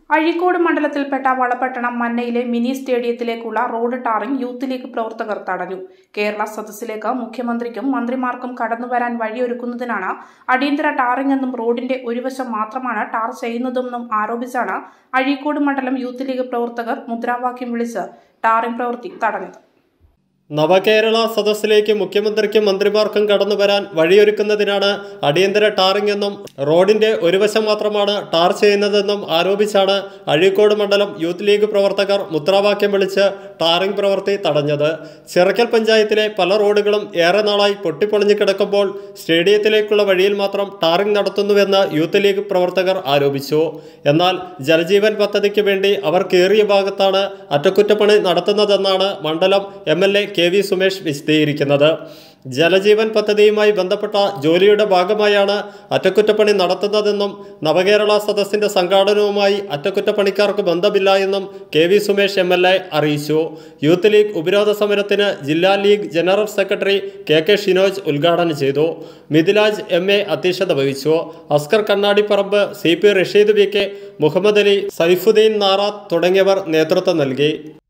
അഴീക്കോട് മണ്ഡലത്തിൽപ്പെട്ട വളപട്ടണം മന്നയിലെ മിനി സ്റ്റേഡിയത്തിലേക്കുള്ള റോഡ് ടാറിംഗ് യൂത്ത് ലീഗ് പ്രവർത്തകർ തടഞ്ഞു കേരള സദസ്സിലേക്ക് മുഖ്യമന്ത്രിക്കും മന്ത്രിമാർക്കും കടന്നുവരാൻ വഴിയൊരുക്കുന്നതിനാണ് അടിയന്തര ടാറിംഗ് എന്നും റോഡിന്റെ ഒരു വശം മാത്രമാണ് ടാർ ചെയ്യുന്നതെന്നും ആരോപിച്ചാണ് അഴീക്കോട് മണ്ഡലം യൂത്ത് ലീഗ് പ്രവർത്തകർ മുദ്രാവാക്യം വിളിച്ച് ടാറിംഗ് പ്രവൃത്തി തടഞ്ഞത് നവകേരള സദസ്സിലേക്ക് മുഖ്യമന്ത്രിക്കും മന്ത്രിമാർക്കും കടന്നു വരാൻ വഴിയൊരുക്കുന്നതിനാണ് അടിയന്തര ടാറിംഗ് എന്നും റോഡിന്റെ ഒരു വശം മാത്രമാണ് ടാർ ചെയ്യുന്നതെന്നും ആരോപിച്ചാണ് അഴീക്കോട് മണ്ഡലം യൂത്ത് ലീഗ് പ്രവർത്തകർ മുദ്രാവാക്യം വിളിച്ച് ടാറിംഗ് പ്രവൃത്തി തടഞ്ഞത് ചിറക്കൽ പഞ്ചായത്തിലെ പല റോഡുകളും ഏറെ നാളായി പൊട്ടിപ്പൊളിഞ്ഞു കിടക്കുമ്പോൾ സ്റ്റേഡിയത്തിലേക്കുള്ള വഴിയിൽ മാത്രം ടാറിംഗ് നടത്തുന്നുവെന്ന് യൂത്ത് ലീഗ് പ്രവർത്തകർ ആരോപിച്ചു എന്നാൽ ജലജീവൻ പദ്ധതിക്ക് വേണ്ടി അവർ കയറിയ ഭാഗത്താണ് അറ്റകുറ്റപ്പണി നടത്തുന്നതെന്നാണ് മണ്ഡലം M L A K V Sumesh വിശദീകരിക്കുന്നത് ജലജീവൻ പദ്ധതിയുമായി ബന്ധപ്പെട്ട ജോലിയുടെ ഭാഗമായാണ് അറ്റകുറ്റപ്പണി നടത്തുന്നതെന്നും നവകേരള സദസ്സിന്റെ സംഘാടനവുമായി അറ്റകുറ്റപ്പണിക്കാർക്ക് ബന്ധമില്ല എന്നും K V Sumesh M L A അറിയിച്ചു യൂത്ത് ലീഗ് ഉപരോധ സമരത്തിന് ജില്ലാ league general secretary K K Shinoj ഉദ്ഘാടനം ചെയ്തു മിഥിലാജ് എം എ അധ്യക്ഷത വഹിച്ചു Askar Kannadiparamba C P Rasheed V K Muhammad Ali Saifuddin Narath തുടങ്ങിയവർ നേതൃത്വം നൽകി